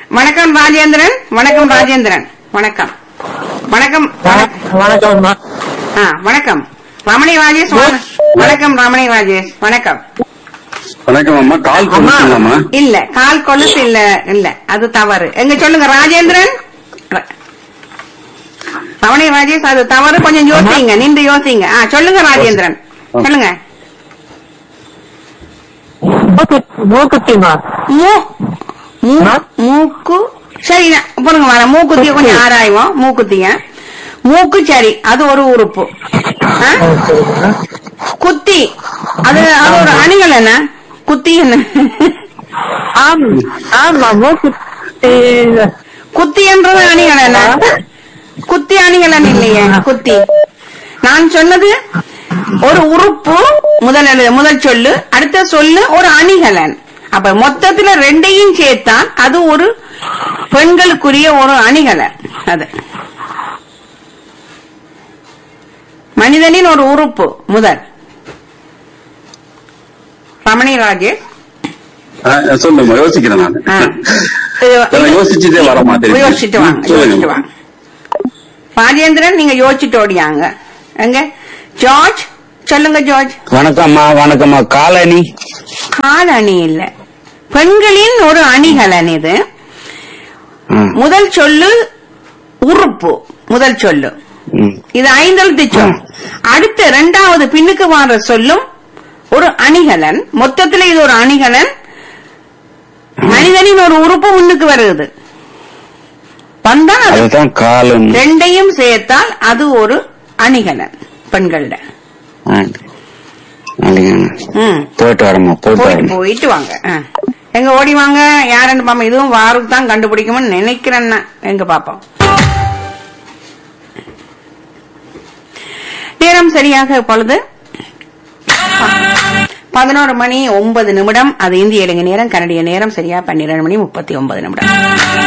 வணக்கம் ராஜேந்திரன் வணக்கம் ராஜேந்திரன் வணக்கம் வணக்கம் வணக்கம்மா ஆ வணக்கம் ரமணி ராஜேஷ் வண- வணக்கம் ரமணி ராஜேஷ் வணக்கம் வணக்கம் அம்மா கால் பண்ணுங்கம்மா இல்ல கால் கொலுசு இல்ல இல்ல அது தவறு எங்க சொல்லுங்க ராஜேந்திரன் ர- ரமணி ராஜேஷ் அது தவறு கொஞ்சம் யோசிங்க நின்று யோசிங்க ஆ சொல்லுங்க ராஜேந்திரன் சொல்லுங்க மூக்குத்திமா மூ மூ- ஆ? மூக்கு சரி நான் போடுங்க வர மூக்குத்திய கொஞ்சம் ஆராய்வோம் மூக்குத்திய மூக்கு சரி அது ஒரு உறுப்பு ஆ? குத்தி அது அது ஒரு அணிகள் என்ன குத்தி என்ன ஆம் ஆமா மூக்குத்தி குத்தி என்றது அணிகள் என்ன குத்தி அணிகலன் இல்லையே குத்தி நான் சொன்னது ஒரு உறுப்பு முதல் எழு- முதல் சொல்லு அடுத்த சொல்லு ஒரு அணிகலன் அப்ப மொத்தத்துல ரெண்டையும் சேர்த்தான் அது ஒரு பெண்களுக்குரிய ஒரு அணிகலன் அது மனிதனின் ஒரு உறுப்பு முதல் ரமணி ராஜேஷ் ஆ, சொல்லுங்க யோசிக்கிறேன் நான் ஆ. நான் யோசிச்சுட்டே வர மாதிரி யோசிச்சுட்டு வாங்க யோசிச்சுட்டு வாங்க ராஜேந்திரன் நீங்க யோசிச்சுட்டு ஓடியாங்க எங்க ஜார்ஜ் சொல்லுங்க ஜார்ஜ் வணக்கம்மா வணக்கம்மா காலனி கால் அணி இல்ல பெண்களின் ஒரு அணிகலன் இது ம், முதல் சொல்லு உறுப்பு முதல் சொல்லு ம். இது ஐந்தெழுத்து சொல் அடுத்த இரண்டாவது பின்னுக்கு வர சொல்லும் ஒரு அணிகலன் மொத்தத்துல இது ஒரு அணிகலன் மனிதனின் ஒரு உறுப்பு முன்னுக்கு வருது வந்தா அது அதுதான் காலனி ரெண்டையும் சேர்த்தால் அது ஒரு அணிகலன் பெண்கள்ட ஆ. அப்படிங்க. ம் போயிட்டு வரமா போயிட்டு போயிட்டு வரமா போயிட்டு வாங்க ஆ. எங்க ஓடி வாங்க யாருன்னு பாப்போம் இதுவும் வாருக்கு தான் கண்டுபிடிக்கும்னு நினைக்கிறேன் நான். எங்க பாப்போம் நேரம் சரியாக இப்பொழுது பதினோரு மணி ஒன்பது நிமிடம் அது இந்திய இலங்கை நேரம் கனடிய நேரம் சரியா பன்னிரண்டு மணி முப்பத்தி ஒன்பது நிமிடம்